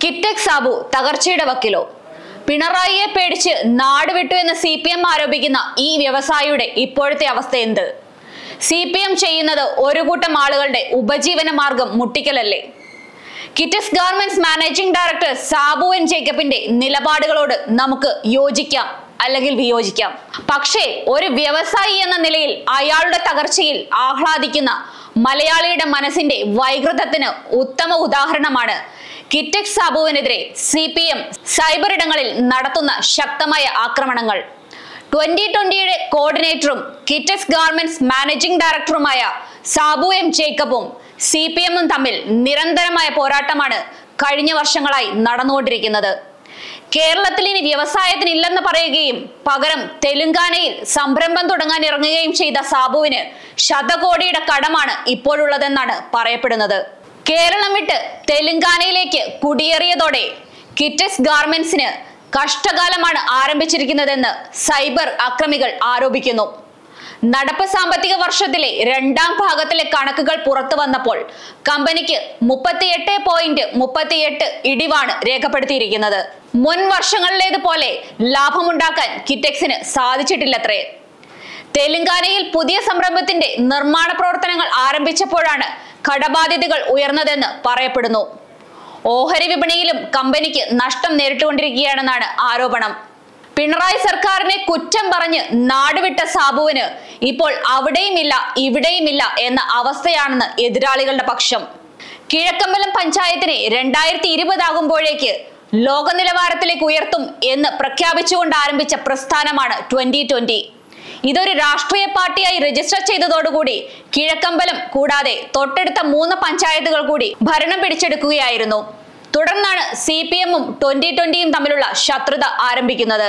കിറ്റക് സാബു തകർച്ചയുടെ വക്കിലോ പിണറായിയെ പേടിച്ച് നാട് വിട്ടു എന്ന് സി പി എം ആരോപിക്കുന്ന ഈ വ്യവസായിയുടെ ഇപ്പോഴത്തെ അവസ്ഥ എന്ത് സി പി എം ചെയ്യുന്നത് ഒരു കൂട്ടം ആളുകളുടെ ഉപജീവന മാർഗം മുട്ടിക്കലല്ലേ Kitex garments managing director Sabu N ജേക്കബിന്റെ നിലപാടുകളോട് നമുക്ക് യോജിക്കാം അല്ലെങ്കിൽ വിയോജിക്കാം പക്ഷേ ഒരു വ്യവസായി എന്ന നിലയിൽ അയാളുടെ തകർച്ചയിൽ ആഹ്ലാദിക്കുന്ന മലയാളിയുടെ മനസ്സിന്റെ വൈകൃതത്തിന് ഉത്തമ ഉദാഹരണമാണ് കിറ്റക്സ് സാബുവിനെതിരെ സി പി എം സൈബർ ഇടങ്ങളിൽ നടത്തുന്ന ശക്തമായ ആക്രമണങ്ങൾ ട്വന്റി ട്വന്റിയുടെ കോർഡിനേറ്ററും കിറ്റക്സ് ഗാർമെന്റ്സ് മാനേജിംഗ് ഡയറക്ടറുമായ സാബു എം ജേക്കബും സി പി എമ്മും തമ്മിൽ നിരന്തരമായ പോരാട്ടമാണ് കഴിഞ്ഞ വർഷങ്ങളായി നടന്നുകൊണ്ടിരിക്കുന്നത് കേരളത്തിൽ ഇനി വ്യവസായത്തിന് ഇല്ലെന്ന് പറയുകയും പകരം തെലുങ്കാനയിൽ സംരംഭം തുടങ്ങാൻ ഇറങ്ങുകയും ചെയ്ത സാബുവിന് ശതകോടിയുടെ കടമാണ് ഇപ്പോഴുള്ളതെന്നാണ് പറയപ്പെടുന്നത് കേരളം വിട്ട് തെലുങ്കാനയിലേക്ക് കുടിയേറിയതോടെ കിറ്റക്സ് ഗാർമെന്റ്സിന് കഷ്ടകാലമാണ് ആരംഭിച്ചിരിക്കുന്നതെന്ന് സൈബർ അക്രമികൾ ആരോപിക്കുന്നു നടപ്പ് സാമ്പത്തിക വർഷത്തിലെ രണ്ടാം ഭാഗത്തിലെ കണക്കുകൾ പുറത്തു വന്നപ്പോൾ കമ്പനിക്ക് മുപ്പത്തിയെട്ട് പോയിന്റ് മുപ്പത്തിയെട്ട് ഇടിവാണ് രേഖപ്പെടുത്തിയിരിക്കുന്നത് മുൻ വർഷങ്ങളിലേതുപോലെ ലാഭമുണ്ടാക്കാൻ കിറ്റക്സിന് സാധിച്ചിട്ടില്ലത്രേ തെലങ്കാനയിൽ പുതിയ സംരംഭത്തിന്റെ നിർമ്മാണ പ്രവർത്തനങ്ങൾ ആരംഭിച്ചപ്പോഴാണ് കടബാധ്യതകൾ ഉയർന്നതെന്ന് പറയപ്പെടുന്നു ഓഹരി വിപണിയിലും കമ്പനിക്ക് നഷ്ടം നേരിട്ടുകൊണ്ടിരിക്കുകയാണെന്നാണ് ആരോപണം പിണറായി സർക്കാരിനെ കുറ്റം പറഞ്ഞ് നാടുവിട്ട സാബുവിന് ഇപ്പോൾ അവിടെയുമില്ല ഇവിടെയുമില്ല എന്ന അവസ്ഥയാണെന്ന് എതിരാളികളുടെ പക്ഷം കിഴക്കമ്പലം പഞ്ചായത്തിനെ രണ്ടായിരത്തി ഇരുപതാകുമ്പോഴേക്ക് ലോക നിലവാരത്തിലേക്ക് ഉയർത്തും എന്ന് പ്രഖ്യാപിച്ചുകൊണ്ട് ആരംഭിച്ച പ്രസ്ഥാനമാണ് ട്വന്റി ട്വന്റി ഇതൊരു രാഷ്ട്രീയ പാർട്ടിയായി രജിസ്റ്റർ ചെയ്തതോടുകൂടി കിഴക്കമ്പലം കൂടാതെ തൊട്ടടുത്ത മൂന്ന് പഞ്ചായത്തുകൾ കൂടി ഭരണം പിടിച്ചെടുക്കുകയായിരുന്നു തുടർന്നാണ് സി പി എമ്മും ട്വന്റി ട്വന്റിയും തമ്മിലുള്ള ശത്രുത ആരംഭിക്കുന്നത്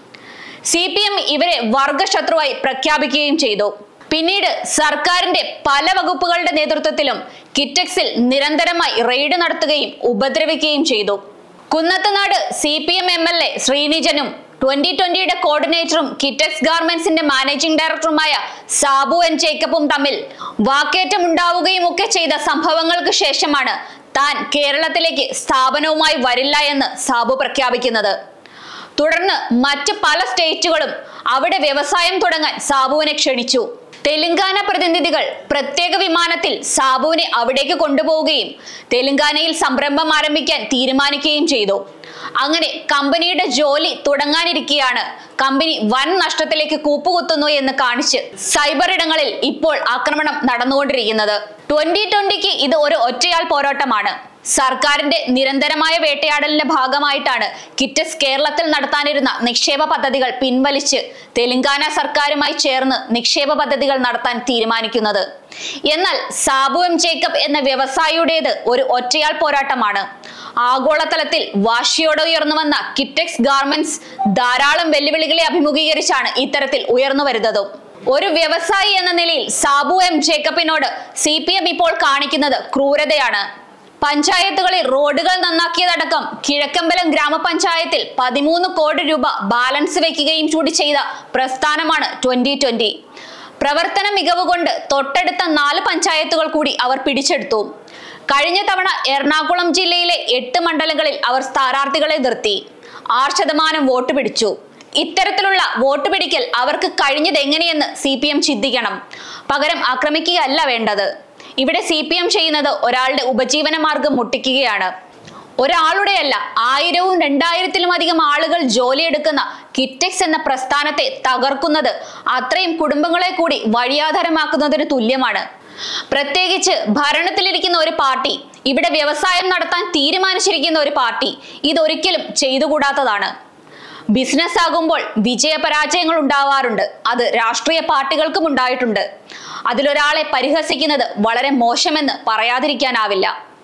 സി പി എം ഇവരെ വർഗശത്രുവായി പ്രഖ്യാപിക്കുകയും ചെയ്തു പിന്നീട് സർക്കാരിന്റെ പല വകുപ്പുകളുടെ നേതൃത്വത്തിലും കിറ്റക്സിൽ നിരന്തരമായി റെയ്ഡ് നടത്തുകയും ഉപദ്രവിക്കുകയും ചെയ്തു Kunnathunad C P M M L A ശ്രീനിജനും ട്വന്റി ട്വന്റിയുടെ കോർഡിനേറ്ററും കിറ്റക്സ് ഗാർമെന്റ്സിന്റെ മാനേജിംഗ് ഡയറക്ടറുമായ സാബു എൻ ജേക്കബും തമ്മിൽ വാക്കേറ്റം ഉണ്ടാവുകയും ഒക്കെ ചെയ്ത സംഭവങ്ങൾക്ക് ശേഷമാണ് താൻ കേരളത്തിലേക്ക് സ്ഥാപനവുമായി വരില്ല എന്ന് സാബു പ്രഖ്യാപിക്കുന്നത് തുടർന്ന് മറ്റ് പല സ്റ്റേറ്റുകളും അവിടെ വ്യവസായം തുടങ്ങാൻ സാബുവിനെ ക്ഷണിച്ചു തെലങ്കാന പ്രതിനിധികൾ പ്രത്യേക വിമാനത്തിൽ സാബുവിനെ അവിടേക്ക് കൊണ്ടുപോവുകയും തെലങ്കാനയിൽ സംരംഭം ആരംഭിക്കാൻ തീരുമാനിക്കുകയും ചെയ്തു അങ്ങനെ കമ്പനിയുടെ ജോലി തുടങ്ങാനിരിക്കെയാണ് കമ്പനി വൻ നഷ്ടത്തിലേക്ക് കൂപ്പുകുത്തുന്നു എന്ന് കാണിച്ച് സൈബർ ഇടങ്ങളിൽ ഇപ്പോൾ ആക്രമണം നടന്നുകൊണ്ടിരിക്കുന്നത് ട്വന്റി ട്വന്റിക്ക് ഇത് ഒരു ഒറ്റയാൾ പോരാട്ടമാണ് സർക്കാരിന്റെ നിരന്തരമായ വേട്ടയാടലിന്റെ ഭാഗമായിട്ടാണ് കിറ്റസ് കേരളത്തിൽ നടത്താനിരുന്ന നിക്ഷേപ പദ്ധതികൾ പിൻവലിച്ച് തെലങ്കാന സർക്കാരുമായി ചേർന്ന് നിക്ഷേപ പദ്ധതികൾ നടത്താൻ തീരുമാനിക്കുന്നത് എന്നാൽ സാബു എം ജേക്കബ് എന്ന വ്യവസായിയുടേത് ഒരു ഒറ്റയാൾ പോരാട്ടമാണ് ആഗോളതലത്തിൽ വാശിയോടെ ഉയർന്നു വന്ന കിറ്റക്സ് ഗാർമെന്റ്സ് ധാരാളം വെല്ലുവിളികളെ അഭിമുഖീകരിച്ചാണ് ഇത്തരത്തിൽ ഉയർന്നു വരുന്നതും ഒരു വ്യവസായി എന്ന നിലയിൽ സാബു എം ജേക്കബിനോട് സി പി എം ഇപ്പോൾ കാണിക്കുന്നത് ക്രൂരതയാണ് പഞ്ചായത്തുകളിൽ റോഡുകൾ നന്നാക്കിയതടക്കം കിഴക്കമ്പലം ഗ്രാമപഞ്ചായത്തിൽ പതിമൂന്ന് കോടി രൂപ ബാലൻസ് വെക്കുകയും കൂടി ചെയ്ത പ്രസ്ഥാനമാണ് ട്വന്റി ട്വന്റി പ്രവർത്തന മികവ് കൊണ്ട് തൊട്ടടുത്ത നാല് പഞ്ചായത്തുകൾ കൂടി അവർ പിടിച്ചെടുത്തു കഴിഞ്ഞ തവണ എറണാകുളം ജില്ലയിലെ എട്ട് മണ്ഡലങ്ങളിൽ അവർ സ്ഥാനാർത്ഥികളെ നിർത്തി ആറ് ശതമാനം വോട്ട് പിടിച്ചു ഇത്തരത്തിലുള്ള വോട്ട് പിടിക്കൽ അവർക്ക് കഴിഞ്ഞത് എങ്ങനെയെന്ന് സി പി എം ചിന്തിക്കണം പകരം ആക്രമിക്കുകയല്ല വേണ്ടത് ഇവിടെ സി പി എം ചെയ്യുന്നത് ഒരാളുടെ ഉപജീവന മാർഗം മുട്ടിക്കുകയാണ് ഒരാളുടെയല്ല ആയിരവും രണ്ടായിരത്തിലും അധികം ആളുകൾ ജോലിയെടുക്കുന്ന കിറ്റക്സ് എന്ന പ്രസ്ഥാനത്തെ തകർക്കുന്നത് അത്രയും കുടുംബങ്ങളെ കൂടി വഴിയാധാരമാക്കുന്നതിന് തുല്യമാണ് പ്രത്യേകിച്ച് ഭരണത്തിലിരിക്കുന്ന ഒരു പാർട്ടി ഇവിടെ വ്യവസായം നടത്താൻ തീരുമാനിച്ചിരിക്കുന്ന ഒരു പാർട്ടി ഇതൊരിക്കലും ചെയ്തുകൂടാത്തതാണ് ബിസിനസ് ആകുമ്പോൾ വിജയപരാജയങ്ങൾ ഉണ്ടാവാറുണ്ട് അത് രാഷ്ട്രീയ പാർട്ടികൾക്കും ഉണ്ടായിട്ടുണ്ട് അതിലൊരാളെ പരിഹസിക്കുന്നത് വളരെ മോശമെന്ന് പറയാതിരിക്കാനാവില്ല